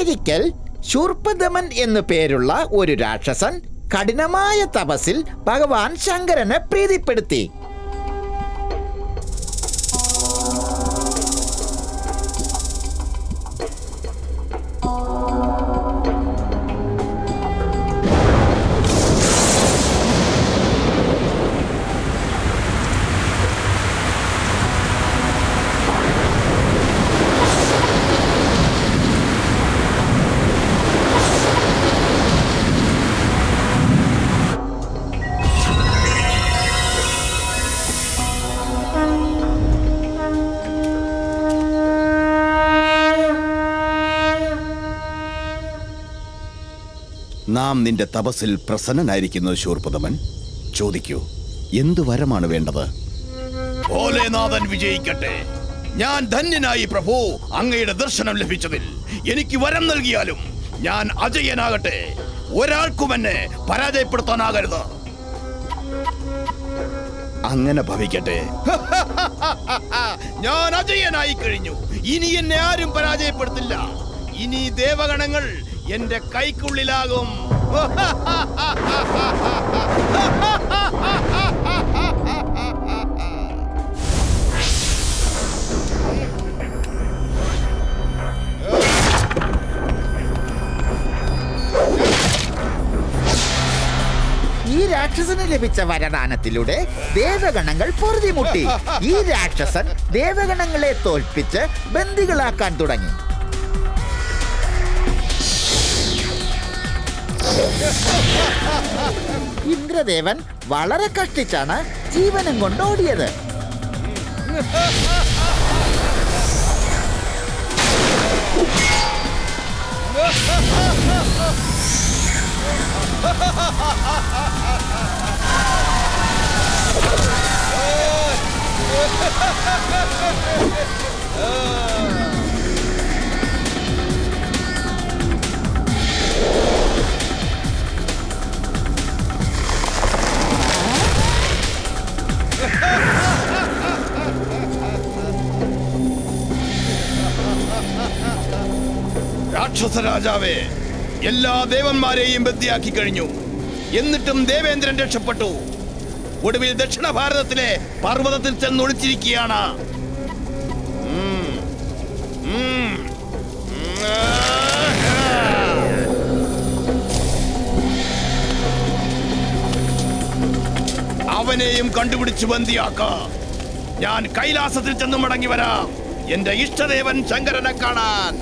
ഒരിക്കൽ ശൂർപ്പദമൻ എന്നു പേരുള്ള ഒരു രാക്ഷസൻ കഠിനമായ തപസ്സിൽ ഭഗവാൻ ശങ്കരനെ പ്രീതിപ്പെടുത്തി നാം നിന്റെ തപസ്സിൽ പ്രസന്നനായിരിക്കുന്നു ശൂർപതമൻ ചോദിക്കൂ എന്തു വരമാണ് വേണ്ടത് ഭോലേനാഥൻ വിജയിക്കട്ടെ ഞാൻ ധന്യനായി പ്രഭു അങ്ങയുടെ ദർശനം ലഭിച്ചതിൽ എനിക്ക് വരം നൽകിയാലും ഞാൻ അജയനാകട്ടെ ഒരാൾക്കും എന്നെ പരാജയപ്പെടുത്താനാകരുത് അങ്ങനെ ഭവിക്കട്ടെ ഞാൻ അജയനായി കഴിഞ്ഞു ഇനി എന്നെ ആരും പരാജയപ്പെടുത്തില്ല ഇനി ദേവഗണങ്ങൾ എന്റെ കൈക്കുള്ളിലാകും ഈ രാക്ഷസന് ലഭിച്ച വരദാനത്തിലൂടെ ദേവഗണങ്ങൾ പൊറുതിമുട്ടി ഈ രാക്ഷസൻ ദേവഗണങ്ങളെ തോൽപ്പിച്ച് ബന്ദികളാക്കാൻ തുടങ്ങി ഇന്ദ്രദേവൻ വളരെ കഷ്ടിച്ചാണ് ജീവനും കൊണ്ട് ഓടിയത് രാക്ഷസ രാജാവേ എല്ലാ ദേവന്മാരെയും ബന്ദിയാക്കി കഴിഞ്ഞു എന്നിട്ടും ദേവേന്ദ്രൻ രക്ഷപ്പെട്ടു ഒടുവിൽ ദക്ഷിണ ഭാരതത്തിലെ പർവ്വതത്തിൽ ചെന്നൊളിച്ചിരിക്കുകയാണ് ഉം. ഉം. അവനെയും കണ്ടുപിടിച്ച് ബന്ദിയാക്ക ഞാൻ കൈലാസത്തിൽ ചെന്ന് മടങ്ങി വരാം എന്റെ ഇഷ്ടദേവൻ ശങ്കരനെ കാണാൻ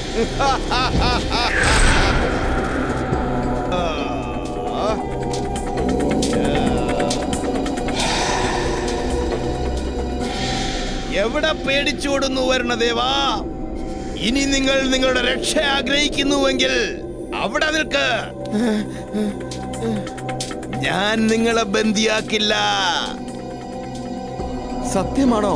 എവിടെ പേടിച്ചോടുന്നു വരുന്ന ദേവാ ഇനി നിങ്ങൾ നിങ്ങളുടെ രക്ഷ ആഗ്രഹിക്കുന്നുവെങ്കിൽ അവിടെ നിൽക്ക് ഞാൻ നിങ്ങളെ ബന്ദിയാക്കില്ല സത്യമാണോ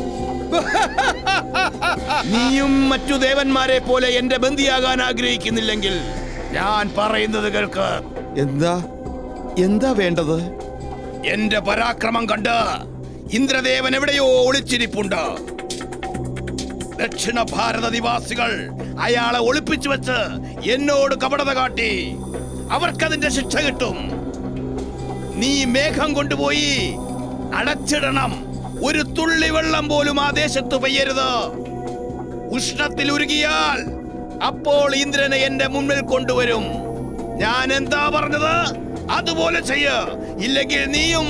നീയും മറ്റു ദേവന്മാരെ പോലെ എന്റെ ബന്ദിയാകാൻ ആഗ്രഹിക്കുന്നില്ലെങ്കിൽ ഞാൻ പറയുന്നത് കേൾക്ക് എന്താ എന്താ വേണ്ടത് എന്റെ പരാക്രമം കണ്ട് ഇന്ദ്രദേവൻ എവിടെയോ ഒളിച്ചിരിപ്പുണ്ട് ദക്ഷിണ ഭാരത നിവാസികൾ അയാളെ ഒളിപ്പിച്ചു വെച്ച് എന്നോട് കപടത കാട്ടി അവർക്കതിന്റെ ശിക്ഷ കിട്ടും നീ മേഘം കൊണ്ടുപോയി അടച്ചിടണം ഒരു തുള്ളി വെള്ളം പോലും ആ ദേശത്ത് പെയ്യരുത് ഉഷ്ണത്തിൽ ഉരുകിയാൽ അപ്പോൾ ഇന്ദ്രനെ എന്റെ മുന്നിൽ കൊണ്ടുവരും ഞാൻ എന്താ പറഞ്ഞത് അതുപോലെ ചെയ്യ ഇല്ലെങ്കിൽ നീയും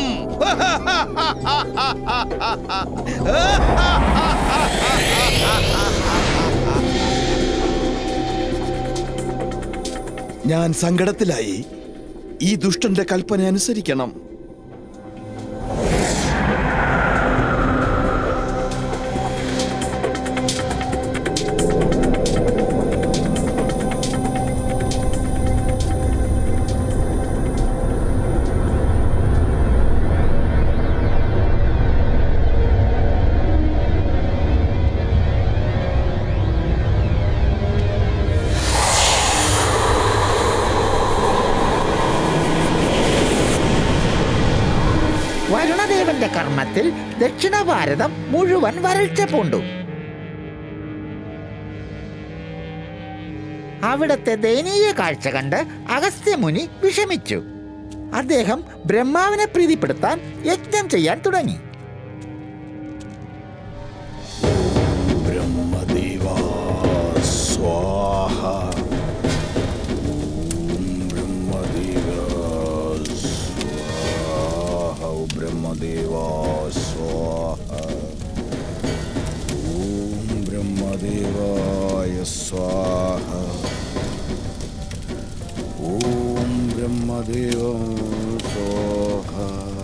ഞാൻ സങ്കടത്തിലായി ഈ ദുഷ്ടന്റെ കൽപ്പന അനുസരിക്കണം വരുണദേവന്റെ കർമ്മത്തിൽ ദക്ഷിണ ഭാരതം മുഴുവൻ വരൾച്ച പൂണ്ടു അവിടത്തെ ദയനീയ കാഴ്ച കണ്ട് അഗസ്ത്യമുനി വിഷമിച്ചു അദ്ദേഹം ബ്രഹ്മാവിനെ പ്രീതിപ്പെടുത്താൻ യജ്ഞം ചെയ്യാൻ തുടങ്ങി ബ്രഹ്മദേവാ സ്വാഹ ഓം ബ്രഹ്മദേവാ സ്വാഹ ഓം ബ്രഹ്മദേവാ സ്വാഹ ഓം ബ്രഹ്മദേവായ സ്വാഹ ഓം ബ്രഹ്മദേവാ സ്വാഹ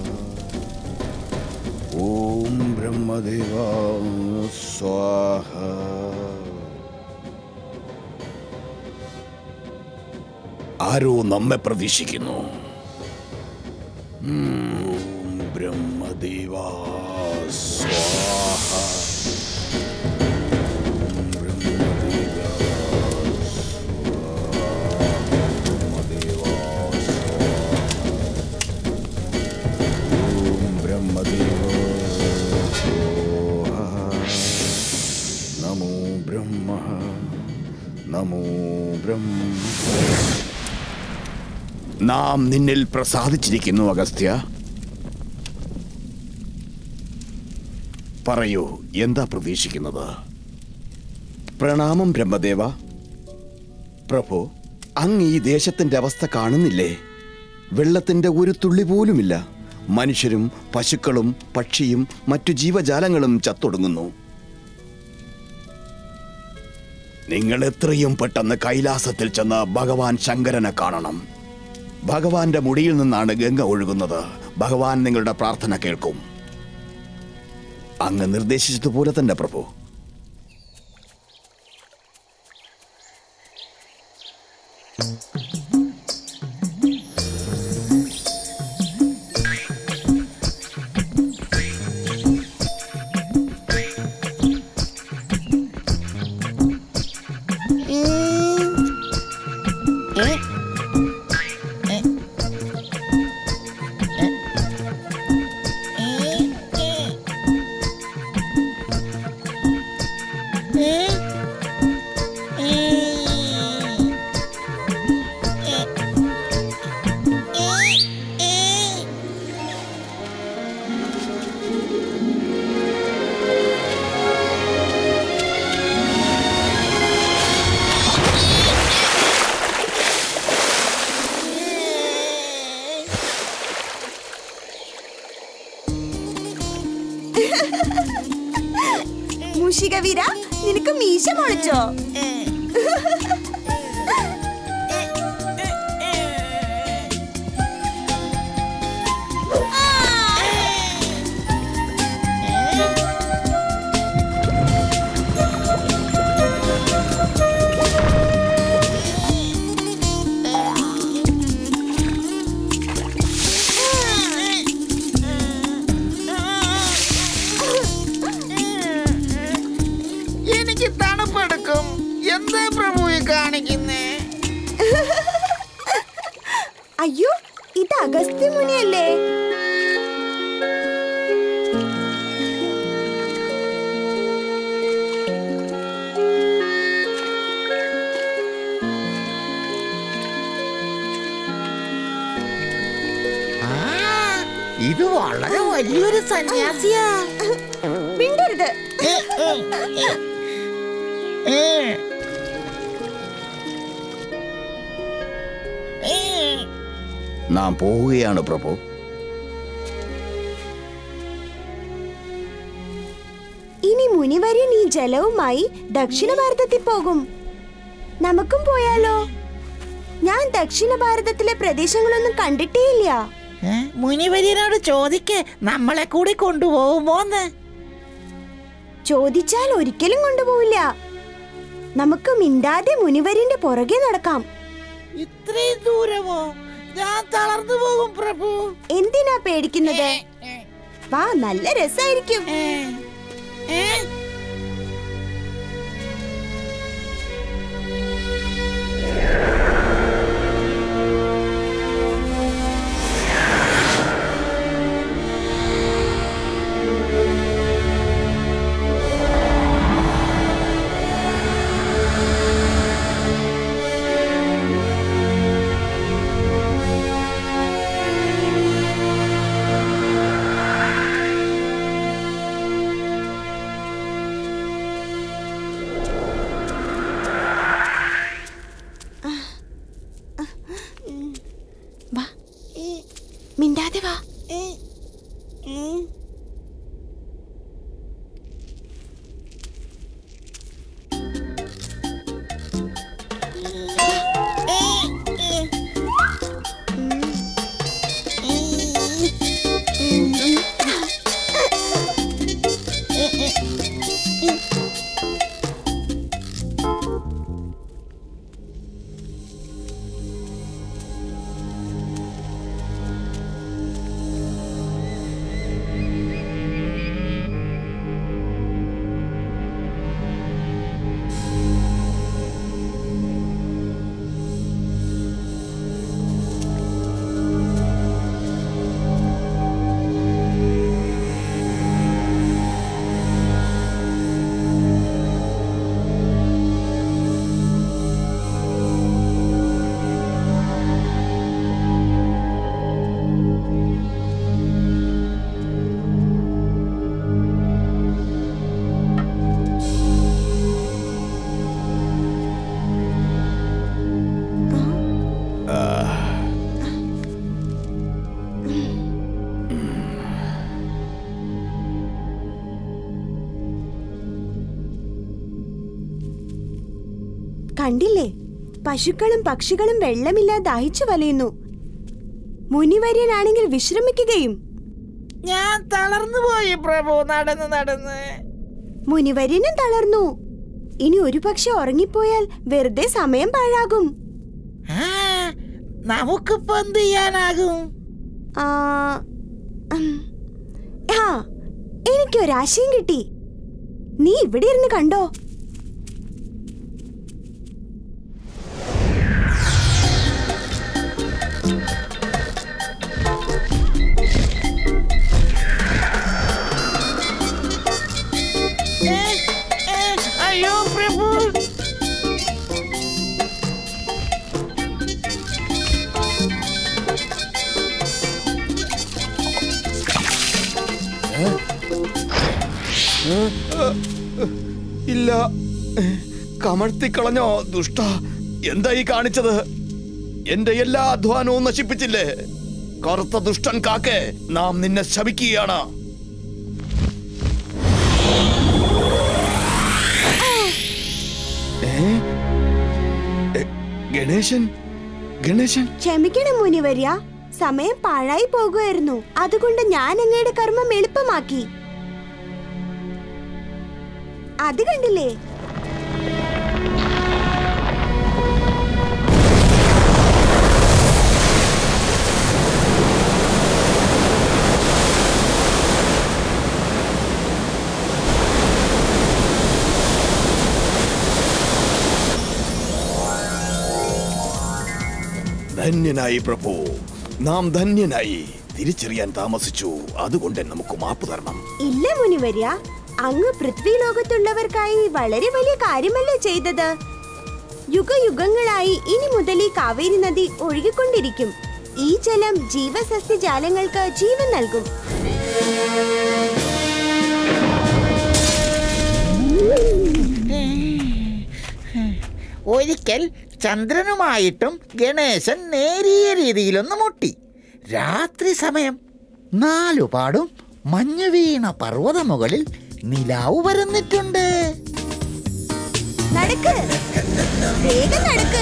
ഓം ബ്രഹ്മദേവ സ്വാഹ ആരോ നമ്മെ പ്രതീക്ഷിക്കുന്നു ഓം ബ്രഹ്മദേവ സ്വാഹ ഓം ബ്രഹ്മദേവ സ്വാഹ ബ്രഹ്മദേവ സ്വാഹ ഓം ബ്രഹ്മദേവ നമോ ബ്രഹ്മ നമോ ബ്രഹ്മ നാം നിന്നിൽ പ്രസാദിച്ചിരിക്കുന്നു അഗസ്ത്യ പറയൂ എന്താ പ്രതീക്ഷിക്കുന്നത് പ്രണാമം ബ്രഹ്മദേവ പ്രഭു അങ്ങ് ഈ ദേശത്തിന്റെ അവസ്ഥ കാണുന്നില്ലേ വെള്ളത്തിന്റെ ഒരു തുള്ളി പോലുമില്ല മനുഷ്യരും പശുക്കളും പക്ഷിയും മറ്റു ജീവജാലങ്ങളും ചത്തൊടുങ്ങുന്നു നിങ്ങൾ എത്രയും പെട്ടെന്ന് കൈലാസത്തിൽ ചെന്ന് ഭഗവാൻ ശങ്കരനെ കാണണം ഭഗവാന്റെ മുടിയിൽ നിന്നാണ് ഗംഗ ഒഴുകുന്നത് ഭഗവാൻ നിങ്ങളുടെ പ്രാർത്ഥന കേൾക്കും അങ്ങ് നിർദ്ദേശിച്ചതുപോലെ തന്നെ പ്രഭു മൂഷികവീര നിനക്ക് മീശ മുളച്ചോ എനിക്ക് തണുപ്പെടുക്കും എന്താ പ്രഭു ഈ കാണിക്കുന്നേ അയ്യോ ഇത് അഗസ്ത്യമുനിയല്ലേ ആ, ഇത് വളരെ വലിയൊരു സന്യാസിയാ മിണ്ടരുത് ഏ, ഏ, ഏ. ഏ. ഏ. നാം പോവുകയാണ് പ്രഭു ഇനി മുനിവര്യൻ ഈ ജലവുമായി ദക്ഷിണ ഭാരതത്തിൽ പോകും നമുക്കും പോയാലോ ഞാൻ ദക്ഷിണ ഭാരതത്തിലെ പ്രദേശങ്ങളൊന്നും കണ്ടിട്ടേയില്ല ഏ, മുനിവര്യനോട് ചോദിക്ക് നമ്മളെ കൂടി കൊണ്ടുപോകുമോന്ന് ചോദിച്ചാൽ ഒരിക്കലും കൊണ്ടുപോവില്ല നമുക്ക് മിണ്ടാതെ മുനിവര്യന്റെ പുറകെ നടക്കാം ഇത്രയും ദൂരമോ ഞാൻ തളർന്നു പോകും പ്രഭു എന്തിനാ പേടിക്കുന്നത് വാ നല്ല രസായിരിക്കും ഏ, ഏ. വാ മിണ്ടാതെ വാ കണ്ടില്ലേ പശുക്കളും പക്ഷികളും വെള്ളമില്ലാതെ ദാഹിച്ചു വലയുന്നു മുനിവര്യനാണെങ്കിൽ വിശ്രമിക്കുകയും ഞാൻ തളർന്നു പോയി പ്രഭു നടന്ന് നടന്ന് മുനിവര്യനും തളർന്നു ഇനി ഒരു പക്ഷെ ഉറങ്ങിപ്പോയാൽ വെറുതെ സമയം പാഴാകും ആ നമുക്കിപ്പോ എന്ത് ചെയ്യാനാകും ആ, ഉം. ആ എനിക്കൊരാശയം കിട്ടി നീ ഇവിടെ ഇരുന്ന് കണ്ടോ ഏ, ഏ, അയ്യോ പ്രഭു ഇല്ല കമഴ്ത്തിക്കളഞ്ഞോ ദുഷ്ട എന്താ ഈ കാണിച്ചത് എന്റെ എല്ലാ അധ്വാനവും നശിപ്പിച്ചില്ലേ കറുത്ത ദുഷ്ടൻ കാക്കെ നാം നിന്നെ ശപിക്കുകയാണ് ഏ? എ, ഗണേശൻ ഗണേശൻ ക്ഷമിക്കണം മുനിവര്യ സമയം പാഴായി പോകുമായിരുന്നു അതുകൊണ്ട് ഞാൻ അങ്ങയുടെ കർമ്മം എളുപ്പമാക്കി അത് കണ്ടില്ലേ ധന്യനായി പ്രഭു നാം ധന്യനായി തിരിച്ചറിയാൻ താമസിച്ചു അതുകൊണ്ട് നമുക്ക് മാപ്പ് തരണം ഇല്ല മുനിവര്യ അങ്ങ് പൃഥ്വി ലോകത്തുള്ളവർക്കായി വളരെ വലിയ കാര്യമല്ലേ ചെയ്തത് യുഗയുഗങ്ങളായി ഇനി മുതൽ ഈ കാവേരി നദി ഒഴുകിക്കൊണ്ടിരിക്കും ഈ ജലം ജീവസസ്യജാലങ്ങൾക്ക് ജീവൻ നൽകും ഒരിക്കൽ ചന്ദ്രനുമായിട്ടും ഗണേശൻ നേരിയ രീതിയിലൊന്ന് മുട്ടി രാത്രി സമയം നാലുപാടും മഞ്ഞു വീണ പർവ്വതമുകളിൽ നിലാവ് വരുന്നിട്ടുണ്ട് നടക്ക് വേഗം നടക്ക്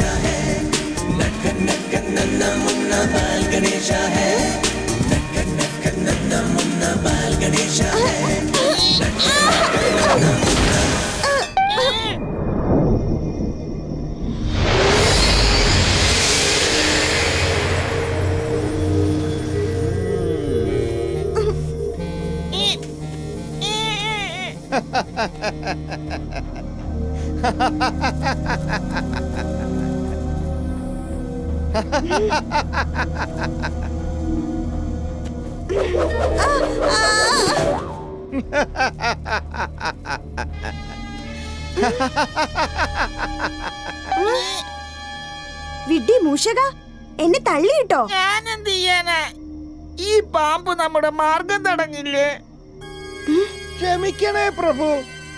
വിഡ്ഢി മൂഷക എന്നെ തള്ളിയിട്ടോ ഞാൻ എന്ത് ചെയ്യാനാ ഈ പാമ്പ് നമ്മുടെ മാർഗം തടഞ്ഞില്ലേ ക്ഷമിക്കണേ പ്രഭു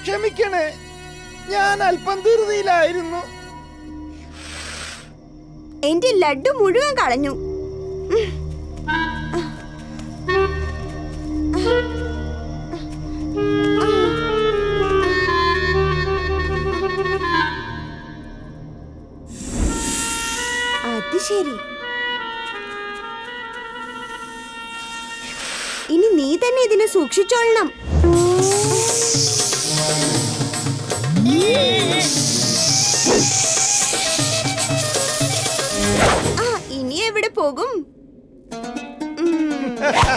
ക്ഷമിക്കണേ ഞാൻ അല്പം ധൃതിയിലായിരുന്നു എന്റെ ലഡു മുഴുവൻ കളഞ്ഞു അത് ശരി ഇനി നീ തന്നെ ഇതിനെ സൂക്ഷിച്ചോളണം ആ ഇനി എവിടെ പോകും ഉം.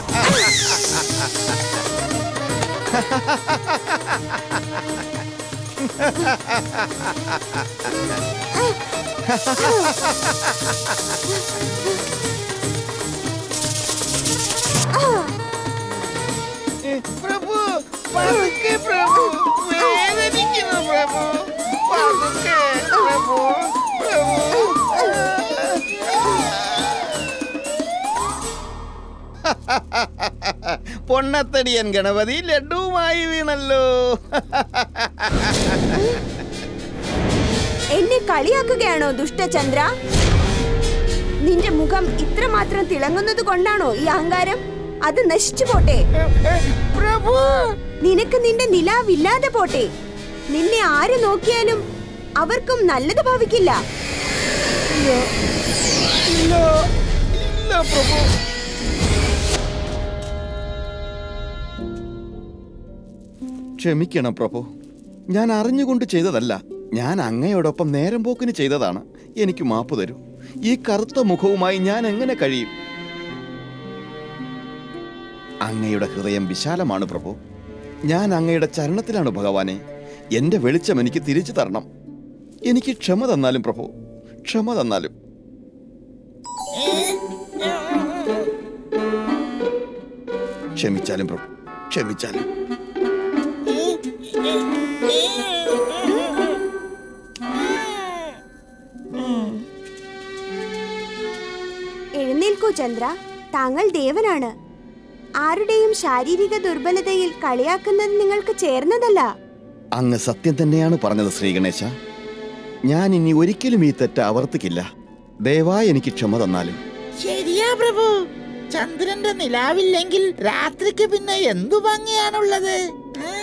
പ്രഭു പതുക്കെ പ്രഭു വേദനിക്കുന്നു പ്രഭു പതുക്കെ പ്രഭു പ്രഭു പൊണ്ണത്തടിയൻ ഗണപതി ലഡുവുമായി വീണല്ലോ എന്നെ കളിയാക്കുകയാണോ ദുഷ്ടചന്ദ്ര നിന്റെ മുഖം ഇത്രമാത്രം തിളങ്ങുന്നത് കൊണ്ടാണോ ഈ അഹങ്കാരം അത് നശിച്ചു പോട്ടെ പ്രഭു നിനക്ക് നിന്റെ നിലാവില്ലാതെ പോട്ടെ നിന്നെ ആര് നോക്കിയാലും അവർക്കും നല്ലത് ഭവിക്കില്ല ഇല്ല ഇല്ല പ്രഭു ക്ഷമിക്കണം പ്രഭു ഞാൻ അറിഞ്ഞുകൊണ്ട് ചെയ്തതല്ല ഞാൻ അങ്ങയോടൊപ്പം നേരം പോക്കിന് ചെയ്തതാണ് എനിക്ക് മാപ്പ് തരൂ ഈ കറുത്ത മുഖവുമായി ഞാൻ എങ്ങനെ കഴിയും അങ്ങയുടെ ഹൃദയം വിശാലമാണ് പ്രഭു ഞാൻ അങ്ങയുടെ ചരണത്തിലാണ് ഭഗവാനെ എന്റെ വെളിച്ചം എനിക്ക് തിരിച്ചു തരണം എനിക്ക് ക്ഷമ തന്നാലും പ്രഭു ക്ഷമ തന്നാലും ക്ഷമിച്ചാലും പ്രഭു ക്ഷമിച്ചാലും എഴുന്നേൽക്കൂ ചന്ദ്ര താങ്കൾ ദേവനാണ് ആരുടെയും ശാരീരിക ദുർബലതയിൽ കളിയാക്കുന്നത് നിങ്ങൾക്ക് ചേർന്നതല്ല അങ്ങ് സത്യം തന്നെയാണ് പറഞ്ഞത് ശ്രീഗണേശ ഞാൻ ഇനി ഒരിക്കലും ഈ തെറ്റ് ആവർത്തിക്കില്ല ദയവായി എനിക്ക് ക്ഷമ തന്നാലും ശരിയാ പ്രഭു ചന്ദ്രന്റെ നിലാവില്ലെങ്കിൽ രാത്രിക്ക് പിന്നെ എന്തു ഭംഗിയാണുള്ളത് ഏ?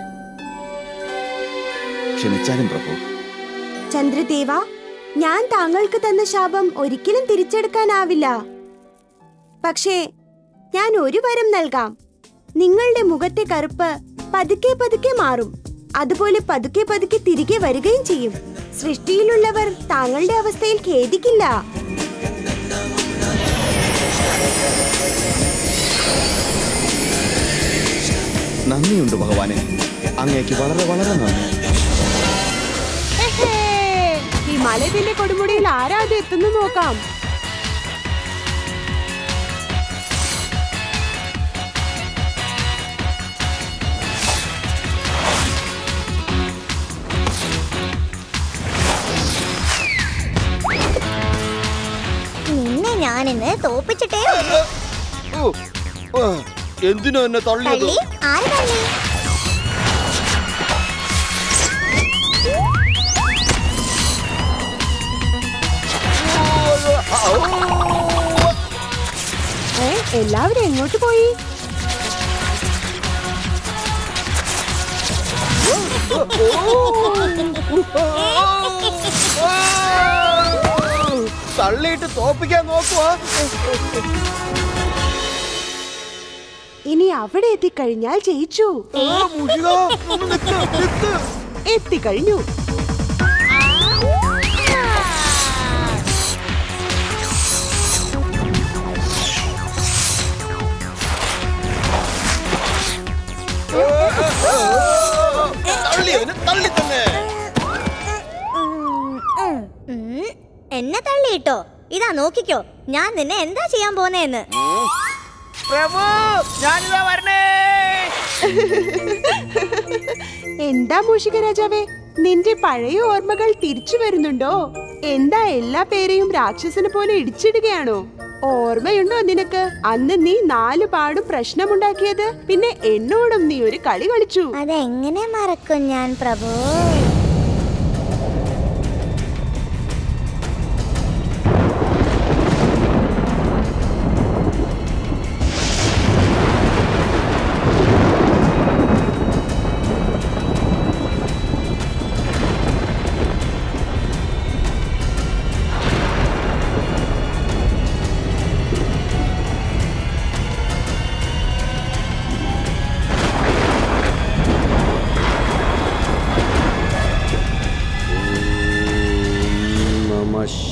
ക്ഷമിച്ചാലും പ്രഭു ചന്ദ്രദേവ ഞാൻ താങ്കൾക്ക് തന്ന ശാപം ഒരിക്കലും തിരിച്ചെടുക്കാനാവില്ല പക്ഷേ ഞാൻ ഒരു വരം നൽകാം നിങ്ങളുടെ മുഖത്തെ കറുപ്പ് പതുക്കെ പതുക്കെ മാറും അതുപോലെ പതുക്കെ പതുക്കെ തിരികെ വരികയും ചെയ്യും സൃഷ്ടിയിലുള്ളവർ താങ്കളുടെ അവസ്ഥയിൽ ഖേദിക്കില്ല നന്ദിയുണ്ട് ഭഗവാനെ അങ്ങേക്ക് വളരെ വളരെ നന്ദി ഹിമാലയത്തിന്റെ കൊടുമുടിയിൽ ആരാതെ എത്തുന്നു നോക്കാം നിന്നെ ഞാനിന്ന് തോപ്പിച്ചിട്ടേ ഉള്ളൂ. എന്തിനാ എന്നെ തള്ളിയത് തള്ളി ആര് തള്ളി എല്ലാവരും എങ്ങോട്ട് പോയി തള്ളിയിട്ട് തോപ്പിക്കാൻ നോക്കുവാ ഇനി അവിടെ എത്തിക്കഴിഞ്ഞാൽ ജയിച്ചു എത്തിക്കഴിഞ്ഞു തള്ളിയവന് തള്ളി തന്നെ ഉം, ഉം, ഉം. എന്നെ തള്ളിയിട്ടോ ഇതാ നോക്കിക്കോ ഞാൻ നിന്നെ എന്താ ചെയ്യാൻ പോന്നേന്ന് പ്രഭു ഞാനിതാ വരണേ എന്താ മൂഷിക രാജാവേ നിന്റെ പഴയ ഓർമ്മകൾ തിരിച്ചു വരുന്നുണ്ടോ എന്താ എല്ലാ പേരെയും രാക്ഷസനെ പോലെ ഇടിച്ചിടുകയാണോ ഓർമ്മയുണ്ടോ നിനക്ക് അന്ന് നീ നാലു പാടും പ്രശ്നമുണ്ടാക്കിയത് പിന്നെ എന്നോടും നീ ഒരു കളി കളിച്ചു അതെങ്ങനെ മറക്കും ഞാൻ പ്രഭു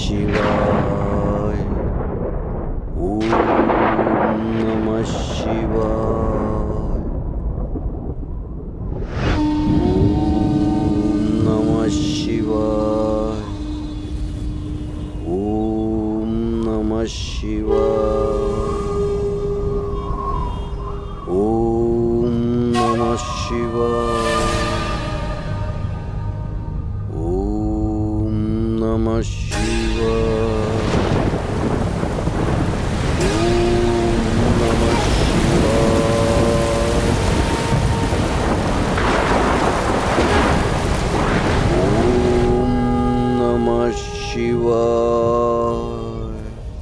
ശിവായ ഓം നമ ശിവായ ഓം നമ ശിവായ ഓം നമ ശിവായ ഓം നമ ശിവായ ഓം നമ ശിവായ ഓം നമ ശിവായ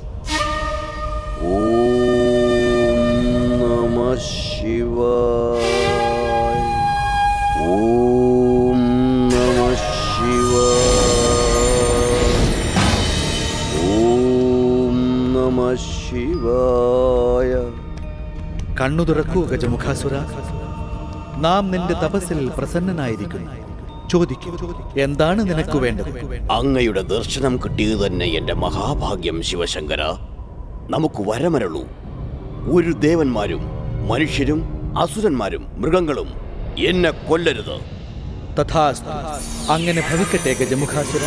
ഓം നമ ശിവായ ഓം നമ ശിവായ ഓം നമ ശിവായ കണ്ണു തുറക്കൂ ഗജമുഖാസുര നാം നിന്റെ തപസ്സിൽ പ്രസന്നനായിരിക്കുന്നു ചോദിക്കൂ എന്താണ് നിനക്ക് വേണ്ടത് അങ്ങയുടെ ദർശനം കിട്ടിയത് തന്നെ എന്റെ മഹാഭാഗ്യം ശിവശങ്കര നമുക്ക് വരമരളൂ ഒരു ദേവന്മാരും മനുഷ്യരും അസുരന്മാരും മൃഗങ്ങളും എന്നെ കൊല്ലരുത് തഥാസ്തു അങ്ങനെ ഭവിക്കട്ടെ ഗജമുഖാസുര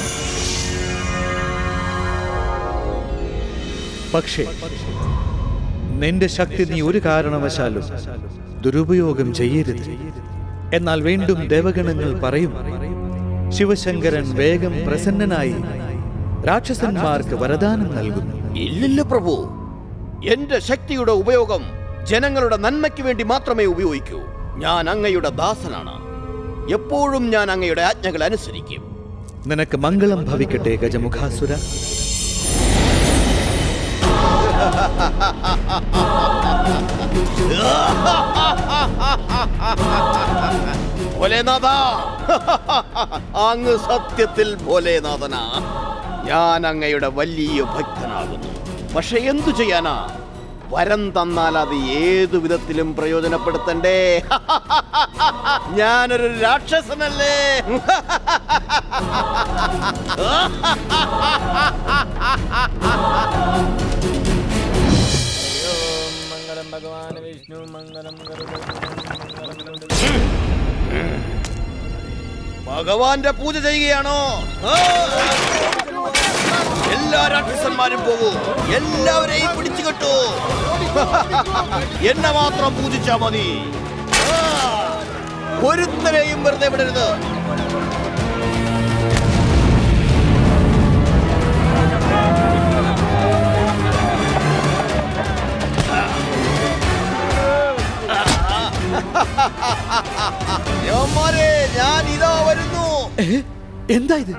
പക്ഷേ നിന്റെ ശക്തി നീ ഒരു കാരണവശാലും ദുരുപയോഗം ചെയ്യരുത് എന്നാൽ വീണ്ടും ദേവഗണങ്ങൾ പറയും ശിവശങ്കരൻ വേഗം പ്രസന്നനായി രാക്ഷസന്മാർക്ക് വരദാനം നൽകുന്നു ഇല്ലില്ല പ്രഭു എന്റെ ശക്തിയുടെ ഉപയോഗം ജനങ്ങളുടെ നന്മയ്ക്ക് വേണ്ടി മാത്രമേ ഉപയോഗിക്കൂ ഞാൻ അങ്ങയുടെ ദാസനാണ് എപ്പോഴും ഞാൻ അങ്ങയുടെ ആജ്ഞകൾ അനുസരിക്കും നിനക്ക് മംഗളം ഭവിക്കട്ടെ ഗജമുഖാസുര ഭോലേനാഥ അങ്ങ് സത്യത്തിൽ ഭോലേനാഥനാ ഞാൻ അങ്ങയുടെ വലിയ ഭക്തനാകുന്നു പക്ഷെ എന്തു ചെയ്യാനാ വരം തന്നാൽ അത് ഏതു വിധത്തിലും പ്രയോജനപ്പെടുത്തണ്ടേ ഞാനൊരു രാക്ഷസനല്ലേ ഭഗവാന്റെ പൂജ ചെയ്യുകയാണോ ആ! എല്ലാ രാക്ഷസന്മാരും പോകൂ എല്ലാവരെയും പിടിച്ചു കെട്ടു എന്നെ മാത്രം പൂജിച്ചാ മതി ആ! ഒരുത്തരെയും വെറുതെ വിടരുത് യവന്മാരെ, ഞാൻ ഇതാ വരുന്നു ഏ? എന്താ ഇത്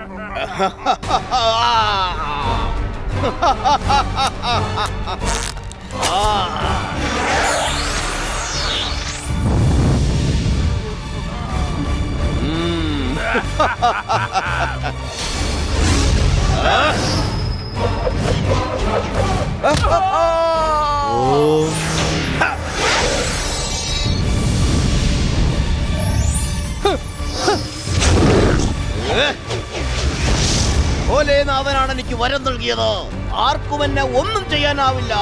ഭോലേനാഥനാണ് എനിക്ക് വരം നൽകിയത് ആർക്കും എന്നെ ഒന്നും ചെയ്യാനാവില്ല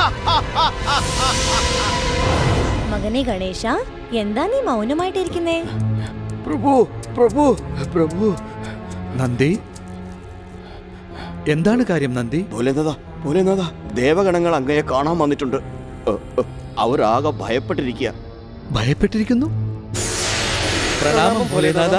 മകനെ ഗണേശ എന്താ നീ മൗനമായിട്ടിരിക്കുന്നേ പ്രഭു പ്രഭു പ്രഭു നന്ദി എന്താണ് കാര്യം നന്ദി ഭോലേനാഥ ഭോലേനാഥ ദേവഗണങ്ങൾ അങ്ങയെ കാണാൻ വന്നിട്ടുണ്ട് അ, അ, അവരാകെ ഭയപ്പെട്ടിരിക്കുക ഭയപ്പെട്ടിരിക്കുന്നു പ്രണാമം ഭോലേനാഥ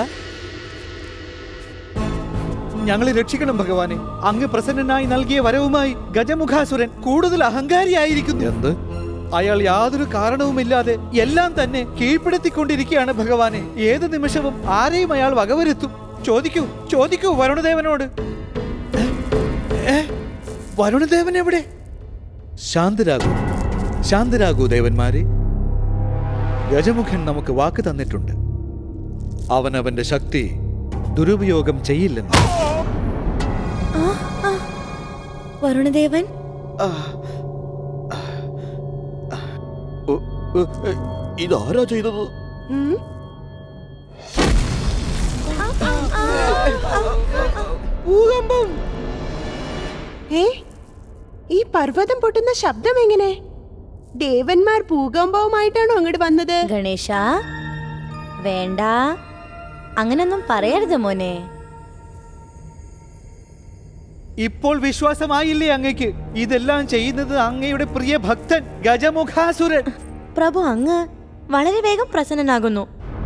ഞങ്ങളെ രക്ഷിക്കണം ഭഗവാനെ അങ്ങ് പ്രസന്നനായി നൽകിയ വരവുമായി ഗജമുഖാസുരൻ കൂടുതൽ അഹങ്കാരിയായിരിക്കുന്നു എന്ത് അയാൾ യാതൊരു കാരണവുമില്ലാതെ എല്ലാം തന്നെ കീഴ്പ്പെടുത്തിക്കൊണ്ടിരിക്കുകയാണ് ഭഗവാനെ ഏത് നിമിഷവും ആരെയും അയാൾ വകവരുത്തും ചോദിക്കൂ ചോദിക്കൂ വരുണദേവനോട് ഏ? ഏ? വരുണദേവൻ എവിടെ ശാന്തരാകൂ ശാന്തരാകൂ ദേവന്മാരെ ഗജമുഖൻ നമുക്ക് വാക്ക് തന്നിട്ടുണ്ട് അവൻ അവന്റെ ശക്തി ദുരുപയോഗം ചെയ്യില്ലെന്ന് വരുണദേവൻ ഉ, ഉ, ഉ, ഇതാരാ ചെയ്തത് ഉം. ഭൂകമ്പം ഏ ഈ പർവ്വതം പൊട്ടുന്ന ശബ്ദം എങ്ങനെ ദേവന്മാർ ഭൂകമ്പവുമായിട്ടാണോ അങ്ങോട്ട് വന്നത് ഗണേശ വേണ്ട അങ്ങനൊന്നും പറയരുത് മോനെ ഇപ്പോൾ വിശ്വാസമായില്ലേ അങ്ങയ്ക്ക് ഇതെല്ലാം ചെയ്യുന്നത് അങ്ങയുടെ പ്രിയ ഭക്തൻ ഗജമുഖാസുരൻ പ്രഭു അങ്ങ് വളരെ വേഗം പ്രസന്നനാകുന്നു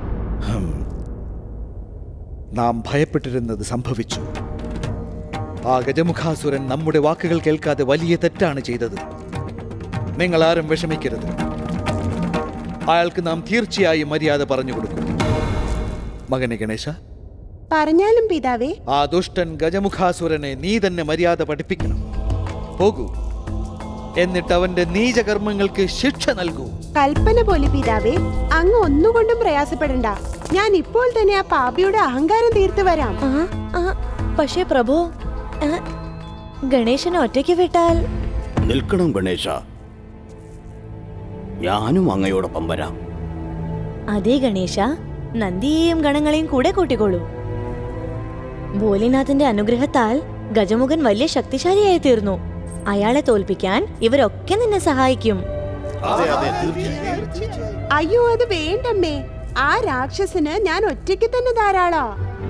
നാം ഭയപ്പെട്ടിരുന്നത് സംഭവിച്ചു ആ ഗജമുഖാസുരൻ നമ്മുടെ വാക്കുകൾ കേൾക്കാതെ വലിയ തെറ്റാണ് ചെയ്തത് നിങ്ങൾ ആരും വിഷമിക്കരുത് അയാൾക്ക് നാം തീർച്ചയായും മര്യാദ പറഞ്ഞു കൊടുക്കും മകനെ ഗണേശ പറഞ്ഞാലും പിതാവേ ആ ദുഷ്ടൻ ഗജമുഖാസുരനെ നീ തന്നെ മര്യാദ പഠിപ്പിക്കണം പോകൂ എന്നിട്ട് അവന്റെ നീചകർമ്മങ്ങൾക്ക് ശിക്ഷ നൽകൂ കൽപ്പന പോലെ പിതാവേ അങ്ങ് ഒന്നുകൊണ്ടും പ്രയാസപ്പെടണ്ട ഞാൻ ഇപ്പോൾ തന്നെ ആ പാപിയുടെ അഹങ്കാരം തീർത്തു വരാം ആ ആ പക്ഷേ പ്രഭു ആ, ഗണേശനെ ഒറ്റയ്ക്ക് വിട്ടാൽ നിൽക്കണം ഗണേശ ഞാനും അങ്ങയോടൊപ്പം വരാം അതേ ഗണേശ നന്ദിയെയും ഗണങ്ങളെയും കൂടെ കൂട്ടിക്കോളൂ ഭോലിനാഥിന്റെ അനുഗ്രഹത്താൽ ഗജമുഖൻ വലിയ ശക്തിശാലിയായി തീർന്നു അയാളെ തോൽപ്പിക്കാൻ ഇവരൊക്കെ നിന്നെ സഹായിക്കും അയ്യോ അത് വേണ്ടമ്മേ ആ രാക്ഷസന് ഞാൻ ഒറ്റയ്ക്ക് തന്നെ ധാരാളാ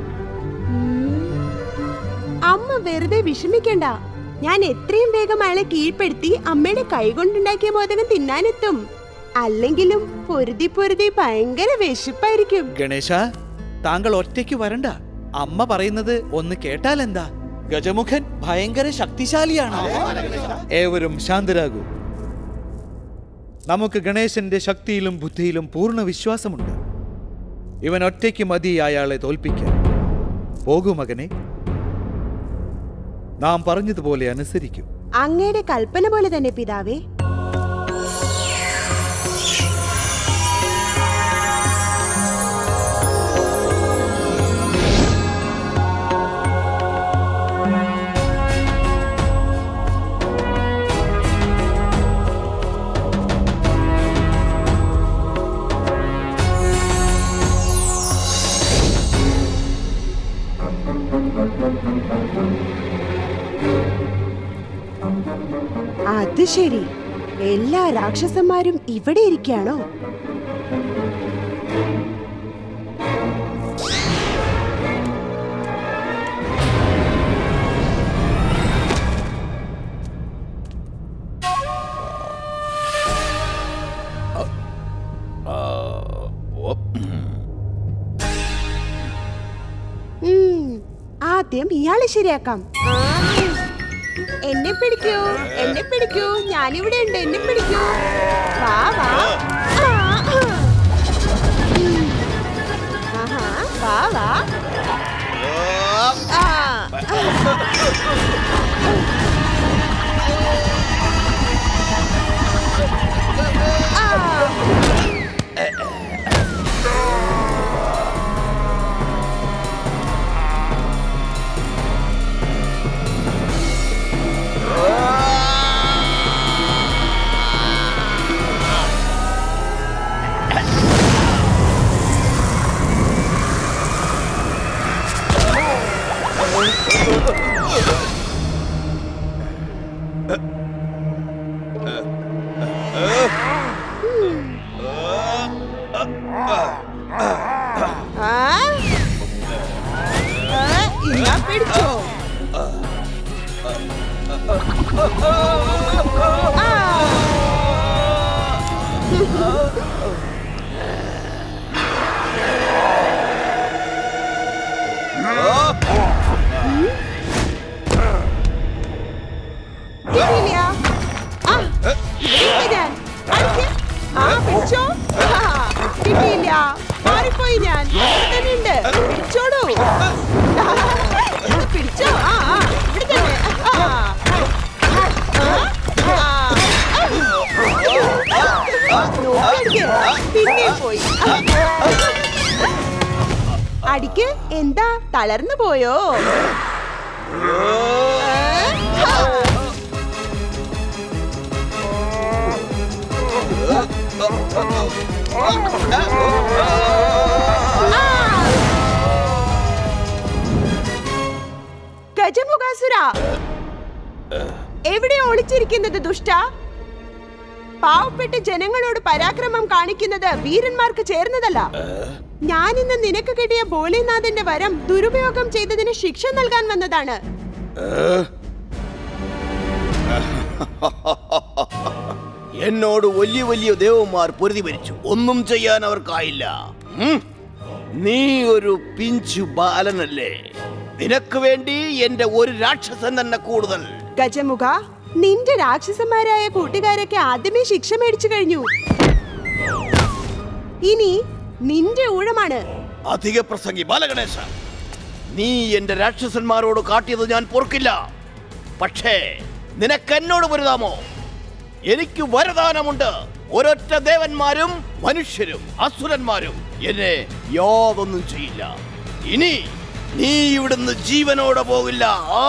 അമ്മ വെറുതെ വിഷമിക്കണ്ട ഞാൻ എത്രയും വേഗം അയാളെ കീഴ്പ്പെടുത്തി അമ്മയുടെ കൈകൊണ്ടുണ്ടാക്കിയ മോദകം തിന്നാനെത്തും അല്ലെങ്കിലും പൊരുതി പൊരുതി ഭയങ്കര വിശപ്പായിരിക്കും ഗണേശ താങ്കൾ ഒറ്റയ്ക്ക് വരണ്ട അമ്മ പറയുന്നത് ഒന്ന് കേട്ടാൽ എന്താ ഗജമുഖൻ ഭയങ്കര ശക്തിശാലിയാണ് ഏവരും ശാന്തരാകൂ നമുക്ക് ഗണേശന്റെ ശക്തിയിലും ബുദ്ധിയിലും പൂർണ്ണ വിശ്വാസമുണ്ട് ഇവൻ ഒറ്റയ്ക്ക് മതി അയാളെ തോൽപ്പിക്കാൻ പോകൂ മകനെ നാം പറഞ്ഞതുപോലെ അനുസരിക്കും അങ്ങയുടെ കൽപ്പന പോലെ തന്നെ പിതാവേ അത് ശരി എല്ലാ രാക്ഷസന്മാരും ഇവിടെ ഇരിക്കുകയാണോ ഉം, ആദ്യം ഇയാളെ ശരിയാക്കാം ആ, എന്നെ പിടിക്കൂ എന്നെ പിടിക്കൂ ഞാനിവിടെ ഉണ്ട് എന്നെ പിടിക്കൂ വാ വാ ആ, ആ. ഉം. ആഹാ, വാ വാ ആ, ആ. ആ? ആ, ഇന്നാ പിടിച്ചോ ആ. കിട്ടിയില്ല. ആ, ഇവിടെ ഞാൻ. അടിക്ക്. ആ, പിടിച്ചോ. ആ, കിട്ടിയില്ല. മാറിപ്പോയി ഞാൻ. ഇവിടെ തന്നെയുണ്ട്. പിടിച്ചോടൂ. ആ, പിടിച്ചോ. ആ, ആ, ഇവിടെ തന്നെ. ആ. ആ, ആ. നോക്കിയടിക്ക്. പിന്നെയും പോയി അടിക്ക് എന്താ തളർന്നു പോയോ ആ. ഗജമുഖാസുര എവിടെയാ ഒളിച്ചിരിക്കുന്നത് ദുഷ്ട പാവപ്പെട്ട ജനങ്ങളോട് പരാക്രമം കാണിക്കുന്നത് വീരന്മാർക്ക് ചേർന്നതല്ല ഞാൻ ഇന്ന് നിനക്ക് കിട്ടിയ ഭോലേനാഥന്റെ വരം ദുരുപയോഗം ചെയ്തതിന് ശിക്ഷ നൽകാൻ വന്നതാണ് എന്നോട് വലിയ വലിയ ദേവന്മാർ പൊരുതി ഭരിച്ചു ഒന്നും ചെയ്യാൻ അവർക്കായില്ല ഉം. നീ ഒരു പിഞ്ചു ബാലനല്ലേ നിനക്ക് വേണ്ടി എന്റെ ഒരു രാക്ഷസൻ തന്നെ കൂടുതൽ ഗജമുഖ നിന്റെ രാക്ഷസന്മാരായ കൂട്ടുകാരൊക്കെ ആദ്യമേ ശിക്ഷ മേടിച്ചു കഴിഞ്ഞു ഇനി നിന്റെ ഊഴമാണ് അധിക പ്രസംഗി ബാലഗണേശ നീ എന്റെ രാക്ഷസന്മാരോട് കാട്ടിയത് ഞാൻ പൊറുക്കില്ല പക്ഷേ നിനക്ക് എന്നോട് വലുതാമോ എനിക്ക് വരദാനമുണ്ട് ഒരൊറ്റ ദേവന്മാരും മനുഷ്യരും അസുരന്മാരും എന്നെ യാതൊന്നും ചെയ്യില്ല ഇനി നീ ഇവിടുന്ന് ജീവനോടെ പോകില്ല ആ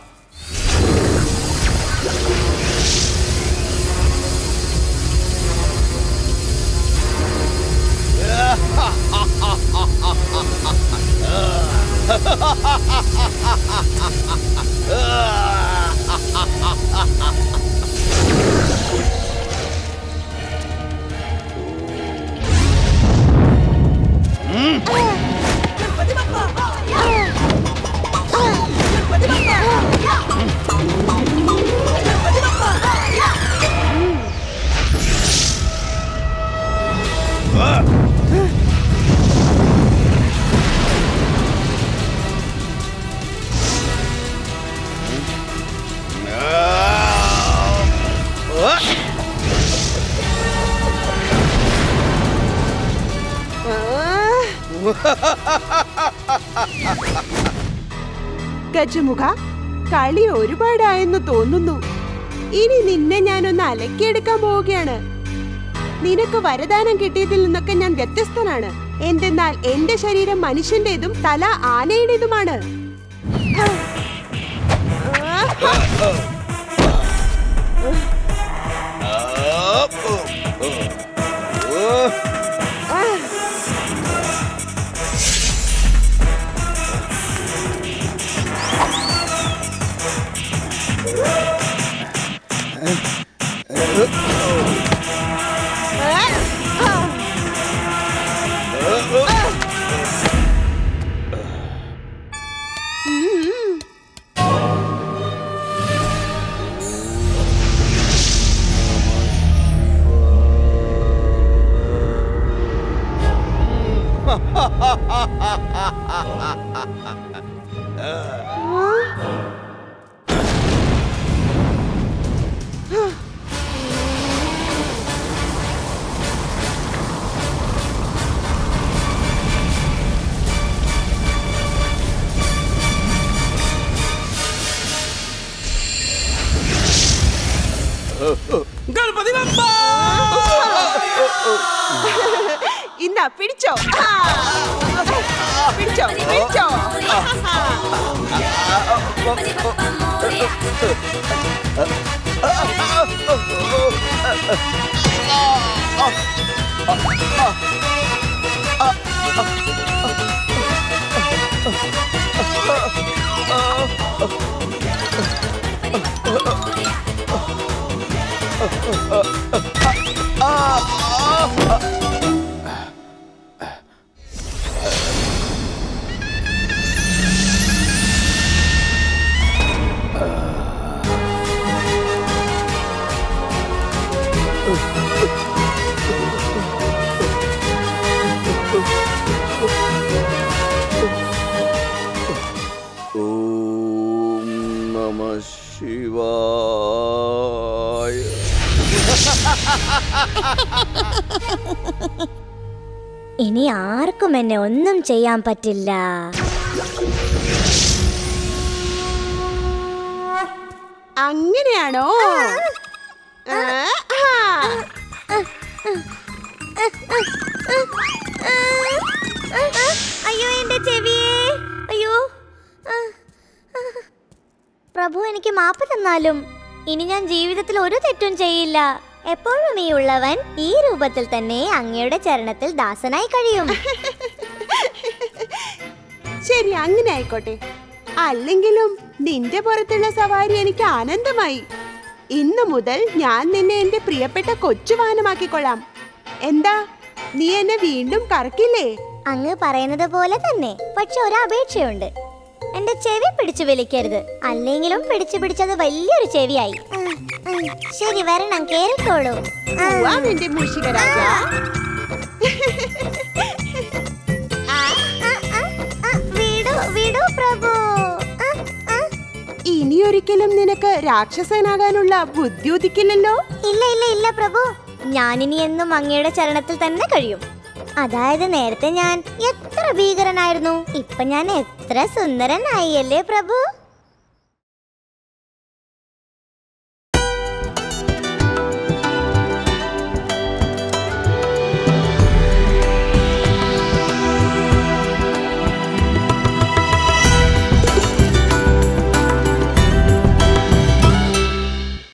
ഗജമുഖ കളി ഒരുപാടായെന്ന് തോന്നുന്നു ഇനി നിന്നെ ഞാനൊന്ന് അലക്കിയെടുക്കാൻ പോവുകയാണ് നിനക്ക് വരദാനം കിട്ടിയതിൽ നിന്നൊക്കെ ഞാൻ വ്യത്യസ്തനാണ് എന്തെന്നാൽ എന്റെ ശരീരം മനുഷ്യന്റേതും തല ആനയുടേതുമാണ് ഇന്നാ പിടിച്ചോ ആ. പിടിച്ചോ പിടിച്ചോ ഓം നമ ശിവായ ഇനി ആർക്കും എന്നെ ഒന്നും ചെയ്യാൻ പറ്റില്ല അങ്ങനെയാണോ ആ, ആ. അയ്യോ എന്റെ ചെവിയേ അയ്യോ ആ, ആ. പ്രഭു എനിക്ക് മാപ്പ് തന്നാലും ഇനി ഞാൻ ജീവിതത്തിൽ ഒരു തെറ്റും ചെയ്യില്ല എപ്പോഴും ഈ ഉള്ളവൻ ഈ രൂപത്തിൽ തന്നെ അങ്ങയുടെ ചരണത്തിൽ ദാസനായി കഴിയും ശരി അങ്ങനെ ആയിക്കോട്ടെ അല്ലെങ്കിലും നിന്റെ പുറത്തുള്ള സവാരി എനിക്ക് ആനന്ദമായി ഇന്നു മുതൽ ഞാൻ നിന്നെ എന്റെ പ്രിയപ്പെട്ട കൊച്ചുവാഹനമാക്കിക്കൊള്ളാം എന്താ നീ എന്നെ വീണ്ടും കറക്കില്ലേ അങ്ങ് പറയുന്നത് പോലെ തന്നെ പക്ഷെ ഒരു അപേക്ഷയുണ്ട് എന്റെ ചെവി പിടിച്ചു വലിക്കരുത് അല്ലെങ്കിലും പിടിച്ചു പിടിച്ചത് വലിയൊരു ചെവിയായി ആ, ആ, ശരി വരണം കേറിക്കോളൂ ആ. പോവാ നിന്റെ മൂഷിക രാജ ആ, ആ, ആ, ആ, വിടൂ വിടൂ പ്രഭു ആ, ആ. ഇനിയൊരിക്കലും നിനക്ക് രാക്ഷസനാകാനുള്ള ബുദ്ധി ഉദിക്കില്ലല്ലോ ഇല്ല ഇല്ല ഇല്ല പ്രഭു ഞാനിനി എന്നും അങ്ങയുടെ ചരണത്തിൽ തന്നെ കഴിയും അതായത് നേരത്തെ ഞാൻ എത്ര ഭീകരനായിരുന്നു ഇപ്പൊ ഞാൻ എത്ര സുന്ദരനായി അല്ലേ പ്രഭു